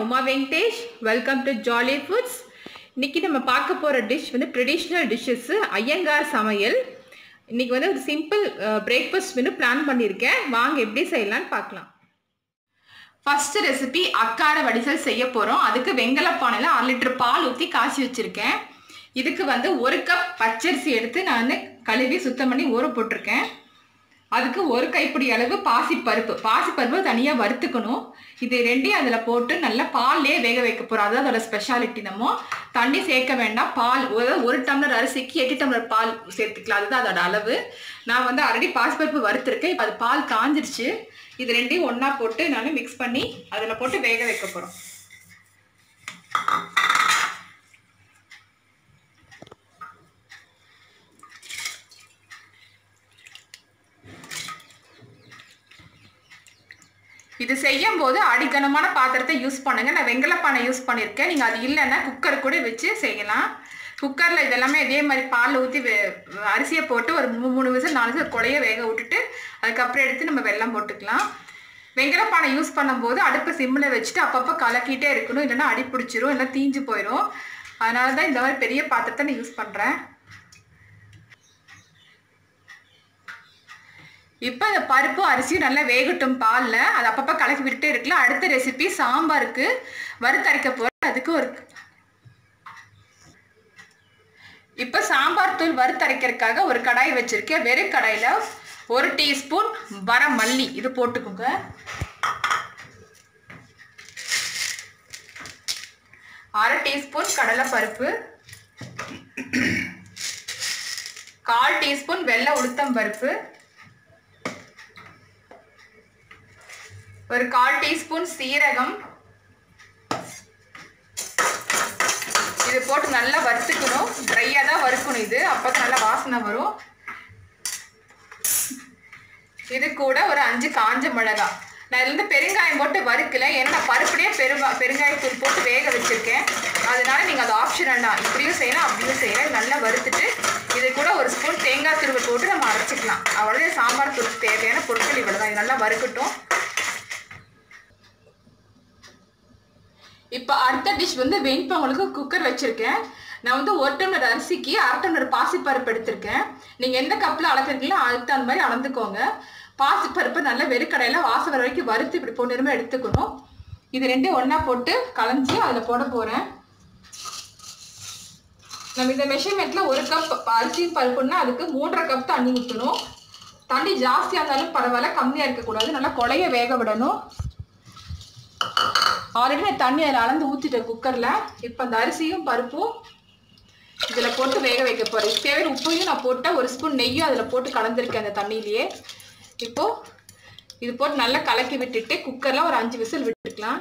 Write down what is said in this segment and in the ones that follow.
நான் Uma Venkatesh welcome to jolly foods இன்னைக்கு நம்ம பார்க்க போகிற டிஷ் வந்து ட்ரெடிஷ்னல் டிஷ்ஷஸ்ஸு ஐயங்கார் சமையல் இன்னைக்கு வந்து ஒரு சிம்பிள் பிரேக்ஃபாஸ்ட் வந்து பிளான் பண்ணியிருக்கேன் வாங்க எப்படி செய்யலாம்னு பார்க்கலாம் ஃபர்ஸ்ட் ரெசிபி அக்கார வடிசல் செய்ய போகிறோம் அதுக்கு வெங்கல பானையில் அரை லிட்டர் பால் ஊற்றி காய்ச்சி வச்சுருக்கேன் இதுக்கு வந்து ஒரு கப் பச்சரிசி எடுத்து நான் வந்து கழுவி சுத்தம் பண்ணி ஊற போட்டிருக்கேன் அதுக்கு ஒரு கைப்பிடி அளவு பாசிப்பருப்பு பாசிப்பருப்பு தனியாக வறுத்துக்கணும் இது ரெண்டையும் அதில் போட்டு நல்லா பால்லே வேக வைக்க போகிறோம் அதுதான் அதோட ஸ்பெஷாலிட்டி நம்ம தண்ணி சேர்க்க வேண்டாம் பால் ஒரு ஒரு டம்ளர் அரிசிக்கு எட்டு டம்ளர் பால் சேர்த்துக்கலாம் அதுதான் அதோட அளவு நான் வந்து ஆல்ரெடி பாசிப்பருப்பு வறுத்துருக்கேன் இப்போ அது பால் காஞ்சிருச்சு இது ரெண்டையும் ஒன்றா போட்டு நான் மிக்ஸ் பண்ணி அதில் போட்டு வேக வைக்க போகிறோம் இது செய்யும் போது அடிக்கனமான பாத்திரத்தை யூஸ் பண்ணுங்க நான் வெங்கலப்பானை யூஸ் பண்ணியிருக்கேன் நீங்கள் அது இல்லைன்னா குக்கர் கூட வச்சு செய்யலாம் குக்கரில் இதெல்லாமே இதே மாதிரி பால் ஊற்றி அரிசியை போட்டு ஒரு மூணு மூணு விசில் நாலு விசில் குழைய வேக விட்டுட்டு அதுக்கப்புறம் எடுத்து நம்ம வெல்லம் போட்டுக்கலாம் வெங்கலப்பானை யூஸ் பண்ணும்போது அடுப்பு சிம்மில் வச்சுட்டு அப்பப்போ கலக்கிட்டே இருக்கணும் இல்லைன்னா அடி பிடிச்சிரும் இல்லை தீஞ்சு போயிடும் அதனால தான் இந்த மாதிரி பெரிய பாத்திரத்தை நான் யூஸ் பண்ணுறேன் இப்போ இந்த பருப்பு அரிசியும் நல்லா வேகட்டும் பாலில் அது அப்பப்போ கலக்கி விட்டுட்டே இருக்கலாம் அடுத்த ரெசிபி சாம்பாருக்கு வறுத்தரைக்க போகிறேன் அதுக்கு ஒரு இப்போ சாம்பார் தூள் வறுத்தரைக்கிறதுக்காக ஒரு கடாய் வச்சுருக்கேன் வெறும் கடாயில் ஒரு டீஸ்பூன் வர மல்லி இது போட்டுக்கோங்க அரை டீஸ்பூன் கடலைப்பருப்பு கால் டீஸ்பூன் வெள்ளை உளுத்தம் பருப்பு ஒரு கால் டீஸ்பூன் சீரகம் இது போட்டு நல்லா வறுத்துக்கணும் ட்ரையாக தான் வறுக்கணும் இது அப்போ நல்லா வாசனை வரும் இது கூட ஒரு அஞ்சு காஞ்ச மிளகா நான் இதுல பெருங்காயம் போட்டு வறுக்கல ஏன்னா நான் பருப்புலேயே பெருங்கா பெருங்காயத்தூள் போட்டு வேக வச்சுருக்கேன் அதனால நீங்கள் அது ஆப்ஷனல் தான் இப்படியும் செய்யலாம் அப்படியும் செய்யலாம் நல்லா வறுத்துட்டு இது கூட ஒரு ஸ்பூன் தேங்காய் துருவை போட்டு நம்ம அரைச்சிக்கலாம் அவ்வளோ சாம்பார் தூளுக்கு தேவையான பொருட்கள் இவ்வளோ தான் இது நல்லா வறுக்கட்டும் இப்போ அடுத்த டிஷ் வந்து வெண்பொங்கலுக்கு குக்கர் வச்சுருக்கேன் நான் வந்து ஒரு டம்ளர் அரிசிக்கு அரை டம்ளர் பாசிப்பருப்பு எடுத்திருக்கேன் நீங்கள் எந்த கப்பில் அளக்குறீங்களோ அதுக்கு தகுந்த மாதிரி அளந்துக்கோங்க பாசிப்பருப்பு நல்லா வெறுக்கடையில் வாசம் வர வரைக்கும் வறுத்து இப்படி பொண்ணுமே எடுத்துக்கணும் இது ரெண்டும் ஒன்றா போட்டு களைஞ்சி அதில் போட போகிறேன் நம்ம இந்த மெஷர்மெண்ட்டில் ஒரு கப் அரிசி பருப்புன்னா அதுக்கு மூன்றரை கப் தண்ணி ஊற்றணும் தண்ணி ஜாஸ்தியாக இருந்தாலும் பரவாயில்ல கம்மியாக இருக்கக்கூடாது நல்லா கொலைய வேக விடணும் ஆல்ரெடி நான் தண்ணி அதில் அளந்து ஊற்றிட்டேன் குக்கரில் இப்போ அந்த அரிசியும் பருப்பும் இதில் போட்டு வேக வைக்க போகிறேன் தேவையான உப்பையும் நான் போட்டேன் ஒரு ஸ்பூன் நெய்யும் அதில் போட்டு கலந்துருக்கேன் அந்த தண்ணியிலேயே இப்போது இது போட்டு நல்லா கலக்கி விட்டுட்டு குக்கரில் ஒரு அஞ்சு விசில் விட்டுக்கலாம்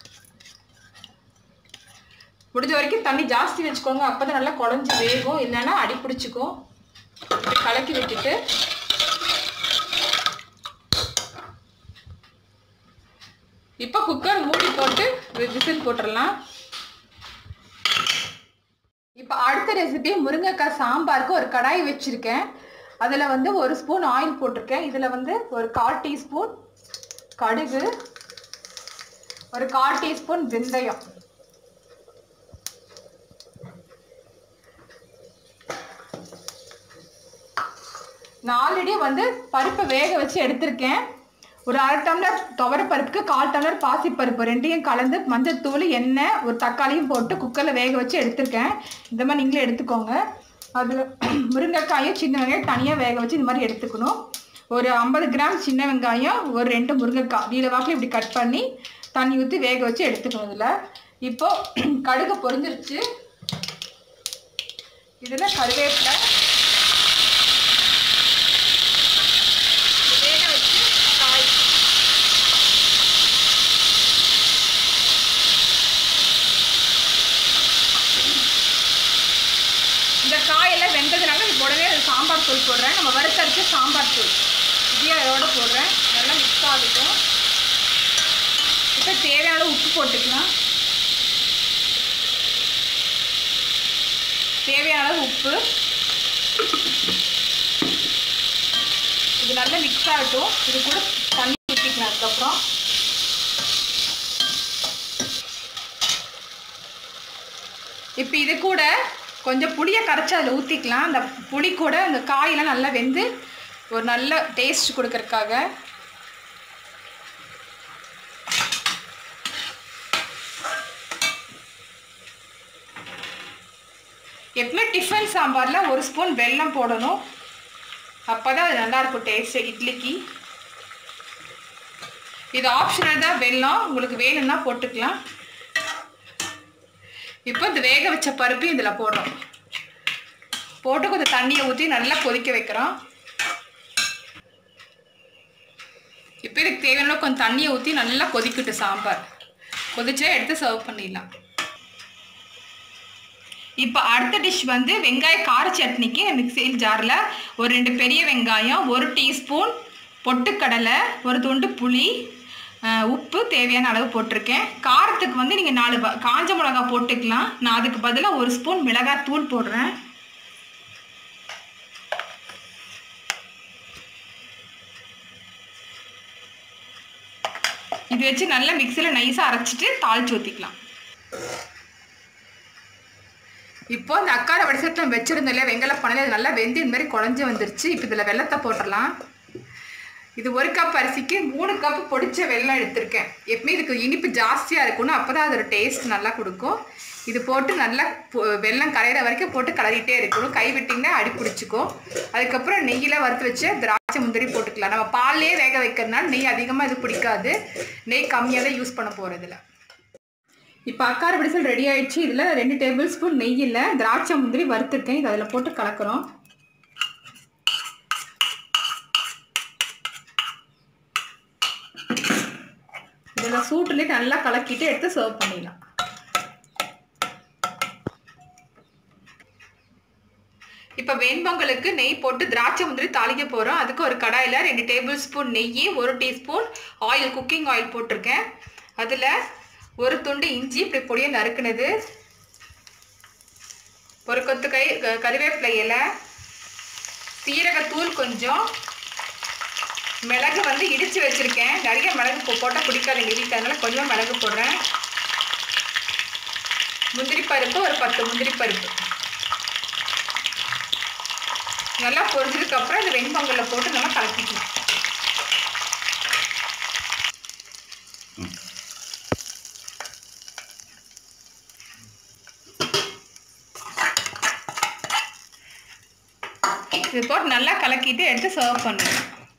முடிஞ்ச வரைக்கும் தண்ணி ஜாஸ்தி வச்சுக்கோங்க அப்போ தான் நல்லா குழஞ்சி வேகும் இல்லைன்னா அடி பிடிச்சிக்கும் இப்படி கலக்கி விட்டுட்டு இப்போ குக்கர் மூடி போட்டு விசில் போட்டுடலாம் இப்போ அடுத்த ரெசிபி முருங்கைக்காய் சாம்பாருக்கு ஒரு கடாய் வச்சுருக்கேன் அதில் வந்து ஒரு ஸ்பூன் ஆயில் போட்டிருக்கேன் இதில் வந்து ஒரு கால் டீஸ்பூன் கடுகு ஒரு கால் டீஸ்பூன் வெந்தயம் நான் ஆல்ரெடி வந்து பருப்பை வேக வச்சு எடுத்திருக்கேன் ஒரு அரை டம்ளர் துவர பருப்புக்கு கால் டம்ளர் பாசிப்பருப்பு ரெண்டையும் கலந்து மஞ்சத்தூள் எண்ணெய் ஒரு தக்காளியும் போட்டு குக்கரில் வேக வச்சு எடுத்திருக்கேன் இந்த மாதிரி நீங்களே எடுத்துக்கோங்க அதில் முருங்கைக்காயும் சின்ன வெங்காயம் தனியாக வேக வச்சு இந்த மாதிரி எடுத்துக்கணும் ஒரு ஐம்பது கிராம் சின்ன வெங்காயம் ஒரு ரெண்டு முருங்கைக்காய் நீல வாக்கில் இப்படி கட் பண்ணி தண்ணி ஊற்றி வேக வச்சு எடுத்துக்கணும் இதில் இப்போது கடுகு பொரிஞ்சிருச்சு இதில் கருவேப்பிலை வேக வச்சு காய் இந்த காயெல்லாம் வெந்ததுனால இப்போ உடனே அது சாம்பார் தூள் போடுறேன் நம்ம வறுத்தரிச்சு சாம்பார் தூள் இதையும் அதோட போடுறேன் நல்லா மிக்ஸ் ஆகட்டும் இப்போ தேவையான அளவு உப்பு போட்டுக்கலாம் தேவையான அளவு உப்பு இது நல்லா மிக்ஸ் ஆகட்டும் இது கூட தண்ணி ஊற்றிக்கலாம் அதுக்கப்புறம் இப்போ இது கூட கொஞ்சம் புளியை கரைச்சி அதில் ஊற்றிக்கலாம் அந்த புளி கூட அந்த காயெல்லாம் நல்லா வெந்து ஒரு நல்ல டேஸ்ட் கொடுக்கறதுக்காக எப்பவுமே டிஃபன் சாம்பாரில் ஒரு ஸ்பூன் வெல்லம் போடணும் அப்போ தான் அது நல்லாயிருக்கும் டேஸ்ட்டு இட்லிக்கு இது ஆப்ஷனல் தான் வெல்லம் உங்களுக்கு வேணும்னா போட்டுக்கலாம் இப்போ இந்த வேக வச்ச பருப்பு இதில் போடுறோம் போட்டு கொஞ்சம் தண்ணியை ஊற்றி நல்லா கொதிக்க வைக்கிறோம் இப்போ இதுக்கு தேவையான கொஞ்சம் தண்ணியை ஊற்றி நல்லா கொதிக்கட்டு சாம்பார் கொதிச்சா எடுத்து சர்வ் பண்ணிடலாம் இப்போ அடுத்த டிஷ் வந்து வெங்காய கார சட்னிக்கு மிக்சியில் ஜாரில் ஒரு ரெண்டு பெரிய வெங்காயம் ஒரு டீஸ்பூன் பொட்டுக்கடலை ஒரு துண்டு புளி அஹ், உப்பு தேவையான அளவு போட்டிருக்கேன் காரத்துக்கு வந்து நீங்கள் நாலு வ- காஞ்ச மிளகா போட்டுக்கலாம் நான் அதுக்கு பதிலாக ஒரு ஸ்பூன் மிளகாய் தூள் போடுறேன் இது வச்சு நல்லா மிக்சியில் நைஸாக அரைச்சிட்டு தாளிச்சு ஊற்றிக்கலாம் இப்போ இந்த அக்கார வடிசட்டில் வச்சிருந்தோம் இல்லையா வெங்கல பனையில் அது நல்லா வெந்து இந்த மாதிரி குழஞ்சி வந்துருச்சு இப்போ இதில் வெள்ளத்தை போட்டுடலாம் இது ஒரு கப் அரிசிக்கு மூணு கப் பொடிச்ச வெல்லம் எடுத்திருக்கேன் எப்பவுமே இதுக்கு இனிப்பு ஜாஸ்தியாக இருக்கணும் அப்போ தான் அதோட டேஸ்ட் நல்லா கொடுக்கும் இது போட்டு நல்லா பொ- வெல்லம் கரையிற வரைக்கும் போட்டு கலரிட்டே இருக்கணும் கை விட்டிங்கன்னா அடி பிடிச்சிக்கும் அதுக்கப்புறம் நெய்யில் வறுத்து வச்சு திராட்சை முந்திரி போட்டுக்கலாம் நம்ம பால்லே வேக வைக்கிறதுனால நெய் அதிகமாக இது பிடிக்காது நெய் கம்மியாக தான் யூஸ் பண்ண போகிறதுல இப்போ அக்கார பிடிசல் ரெடி ஆயிடுச்சு இதில் ரெண்டு டேபிள் ஸ்பூன் நெய்யில் திராட்சை முந்திரி வறுத்துருக்கேன் இது அதில் போட்டு கலக்கிறோம் இதில் சூட்டுலேயே நல்லா கலக்கிட்டு எடுத்து சர்வ் பண்ணிடலாம் இப்போ வெண்பொங்கலுக்கு நெய் போட்டு திராட்சை முந்திரி தாளிக்க போகிறோம் அதுக்கு ஒரு கடாயில் ரெண்டு டேபிள் ஸ்பூன் நெய் ஒரு டீஸ்பூன் ஆயில் குக்கிங் ஆயில் போட்டிருக்கேன் அதில் ஒரு துண்டு இஞ்சி இப்படி பொடியை நறுக்குனது ஒரு கொத்து கை க- கறிவேப்பிலை இலை சீரகத்தூள் கொஞ்சம் மிளகு வந்து இடித்து வச்சுருக்கேன் நிறைய மிளகு போ- போட்டால் பிடிக்காது எங்கள் வீட்டில் அதனால கொஞ்சம் மிளகு போடுறேன் முந்திரி பருப்பு ஒரு பத்து முந்திரி பருப்பு நல்லா பொரிஞ்சதுக்கு அப்புறம் இந்த வெண்பொங்கல்ல போட்டு நல்லா கலக்கிக்கலாம் இது போட்டு நல்லா கலக்கிட்டு எடுத்து சர்வ் பண்ணுங்க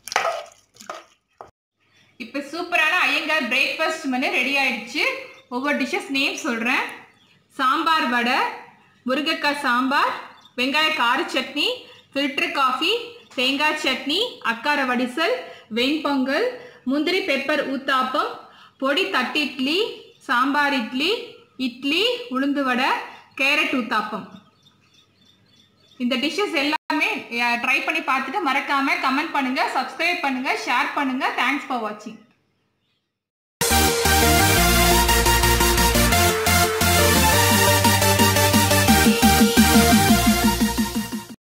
இப்போ சூப்பரான ஐயங்கார் பிரேக்ஃபாஸ்ட் மெனு ரெடி ஆயிடுச்சு ஒவ்வொரு டிஷ்ஷஸ் நேம் சொல்கிறேன் சாம்பார் வடை முருங்கைக்காய் சாம்பார் வெங்காய கார சட்னி ஃபில்டர் காஃபி தேங்காய் சட்னி அக்கார வடிசல் வெண்பொங்கல் முந்திரி பெப்பர் ஊத்தாப்பம் பொடி தட்டு இட்லி சாம்பார் இட்லி இட்லி உளுந்து வடை கேரட் ஊத்தாப்பம் இந்த டிஷ்ஷஸ் எல்லாமே ட்ரை பண்ணி பார்த்துட்டு மறக்காமல் கமெண்ட் பண்ணுங்கள் சப்ஸ்கிரைப் பண்ணுங்கள் ஷேர் பண்ணுங்கள் தேங்க்ஸ் ஃபார் வாட்சிங்